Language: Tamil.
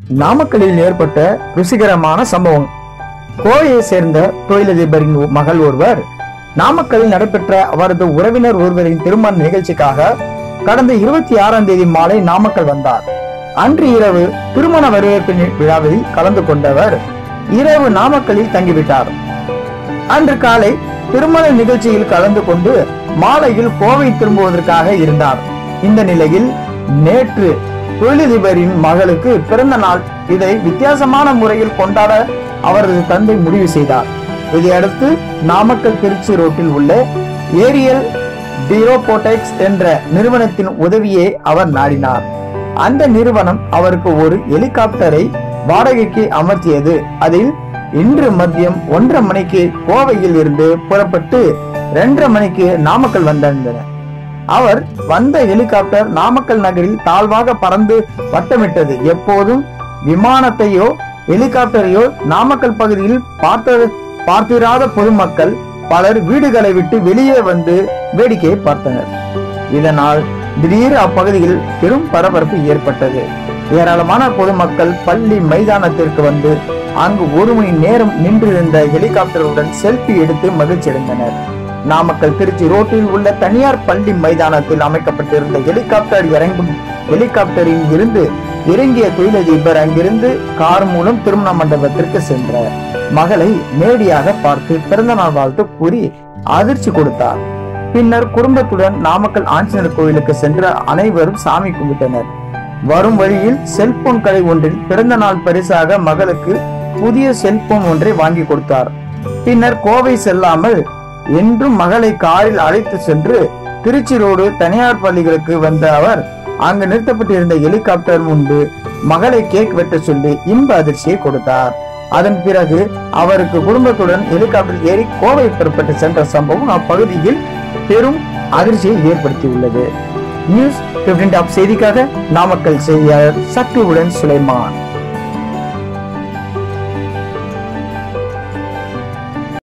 நாமக்கல்லில் ஏற்பட்ட ருசிகரமான சம்பவம் கோவையை சேர்ந்த தொழிலதிபரின் மகள் ஒருவர் நாமக்கல்லில் நடைபெற்ற அவரது உறவினர் ஒருவரின் திருமண நிகழ்ச்சிக்காக கடந்த இருபத்தி ஆறாம் தேதி மாலை நாமக்கல் வந்தார் அன்று இரவு திருமண வரவேற்பு நி- விழாவில் கலந்து கொண்டவர் இரவு நாமக்கல்லில் தங்கிவிட்டார் அன்று காலை திருமண நிகழ்ச்சியில் கலந்து கொண்டு மாலையில் கோவை திரும்புவதற்காக இருந்தார் இந்த நிலையில் நேற்று தொழிலதிபரின் மகளுக்கு பிறந்த நாள் இதை வித்தியாசமான முறையில் கொண்டாட அவரது தந்தை முடிவு செய்தார் இதையடுத்து நாமக்கல் திருச்சி ரோட்டில் உள்ள ஏரியல் டிரோபோடெக்ஸ் என்ற நிறுவனத்தின் உதவியை அவர் நாடினார் அந்த நிறுவனம் அவருக்கு ஒரு ஹெலிகாப்டரை வாடகைக்கு அமர்த்தியது அதில் இன்று மதியம் ஒன்றரை மணிக்கு கோவையில் இருந்து புறப்பட்டு ரெண்டரை மணிக்கு நாமக்கல் வந்திருந்தனர் அவர் வந்த ஹெலிகாப்டர் நாமக்கல் நகரில் தாழ்வாக பறந்து வட்டமிட்டது எப்போதும் விமானத்தையோ ஹெலிகாப்டரையோ நாமக்கல் பகுதியில் பார்த்த பார்த்திராத பொதுமக்கள் பலர் வீடுகளை விட்டு வெளியே வந்து வேடிக்கையை பார்த்தனர் இதனால் திடீர் அப்பகுதியில் பெரும் பரபரப்பு ஏற்பட்டது ஏராளமான பொதுமக்கள் பள்ளி மைதானத்திற்கு வந்து அங்கு ஒரு மணி நேரம் நின்றிருந்த ஹெலிகாப்டருடன் செல்ஃபி எடுத்து மகிழ்ச்சி அடைந்தனர் நாமக்கல் திருச்சி ரோட்டில் உள்ள தனியார் பள்ளி மைதானத்தில் அமைக்கப்பட்டிருந்த ஹெலிகாப்டர் இறங்கும் ஹெலிகாப்டரில் இருந்து இறங்கிய தொழிலதிபர் அங்கிருந்து கார் மூலம் திருமண மண்டபத்திற்கு சென்றார் மகளை நேரடியாக பார்த்து பிறந்தநாள் வாழ்த்து கூறி அதிர்ச்சி கொடுத்தார் பின்னர் குடும்பத்துடன் நாமக்கல் ஆஞ்சநேயர் கோயிலுக்கு சென்று அனைவரும் சாமி கும்பிட்டனர் வரும் வழியில் செல்போன் கடை ஒன்றில் பிறந்த நாள் பரிசாக மகளுக்கு புதிய செல்போன் ஒன்றை வாங்கி கொடுத்தார் பின்னர் கோவை செல்லாமல் என்றும் மகளை காரில் அழைத்து சென்று திருச்சி ரோடு தனியார் பள்ளிகளுக்கு வந்த அவர் அங்கு நிறுத்தப்பட்டிருந்த ஹெலிகாப்டர் முன்பு மகளை கேக் வெட்ட சொல்லி இன்ப அதிர்ச்சியை கொடுத்தார் அதன் பிறகு அவருக்கு குடும்பத்துடன் ஹெலிகாப்டர் ஏறி கோவை புறப்பட்டு சென்ற சம்பவம் அப்பகுதியில் பெரும் அதிர்ச்சியை ஏற்படுத்தியுள்ளது நியூஸ் 15 டாப் செய்திக்காக நாமக்கல் செய்தியாளர் சக்திவுடன் சுலைமான்